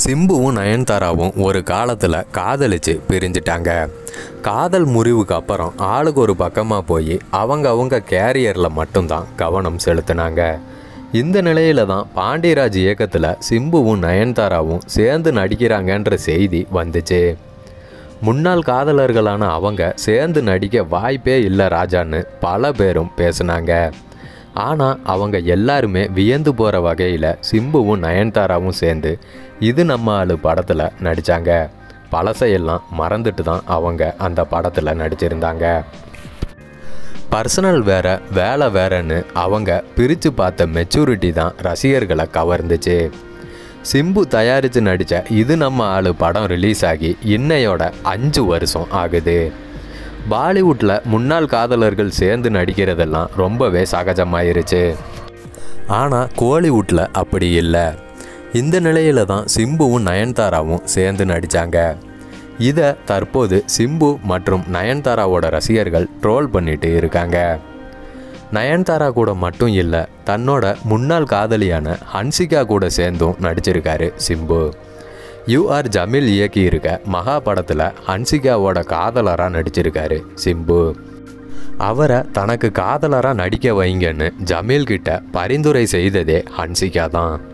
சிம்புவும் நயன்தாராவும் ஒரு காலத்தில் காதலிச்சு பிரிஞ்சிட்டாங்க காதல் முறிவுக்கு அப்புறம் ஆளுக்கு ஒரு பக்கமாக போய் அவங்க அவங்க கேரியரில் மட்டும்தான் கவனம் செலுத்தினாங்க இந்த நிலையில தான் பாண்டியராஜ் இயக்கத்தில் சிம்புவும் நயன்தாராவும் சேர்ந்து நடிக்கிறாங்கன்ற செய்தி வந்துச்சு முன்னாள் காதலர்களான அவங்க சேர்ந்து நடிக்க வாய்ப்பே இல்லை ராஜான்னு பல பேரும் பேசுனாங்க ஆனால் அவங்க எல்லாருமே வியந்து போகிற வகையில் சிம்புவும் நயன்தாராவும் சேர்ந்து இது நம்ம ஆளு படத்தில் நடித்தாங்க பழசையெல்லாம் மறந்துட்டு தான் அவங்க அந்த படத்தில் நடிச்சிருந்தாங்க பர்சனல் வேற வேலை வேறன்னு அவங்க பிரித்து பார்த்த மெச்சூரிட்டி தான் ரசிகர்களை கவர்ந்துச்சு சிம்பு தயாரித்து நடித்த இது நம்ம ஆளு படம் ரிலீஸ் ஆகி இன்னையோட அஞ்சு வருஷம் ஆகுது பாலிவுட்டில் முன்னாள் காதலர்கள் சேர்ந்து நடிக்கிறதெல்லாம் ரொம்பவே சகஜமாயிருச்சு ஆனால் கோலிவுட்டில் அப்படி இல்லை இந்த நிலையில தான் சிம்புவும் நயன்தாராவும் சேர்ந்து நடித்தாங்க இதை தற்போது சிம்பு மற்றும் நயன்தாராவோட ரசிகர்கள் ட்ரோல் பண்ணிட்டு இருக்காங்க நயன்தாரா கூட மட்டும் இல்லை தன்னோட முன்னாள் காதலியான ஹன்சிகா கூட சேர்ந்தும் நடிச்சிருக்காரு சிம்பு யூஆர் ஜமீல் இயக்கி இருக்க மகா படத்தில் ஹன்சிகாவோட காதலராக நடிச்சிருக்காரு சிம்பு அவரை தனக்கு காதலராக நடிக்க வைங்கன்னு ஜமீல் கிட்ட பரிந்துரை செய்ததே ஹன்சிகா தான்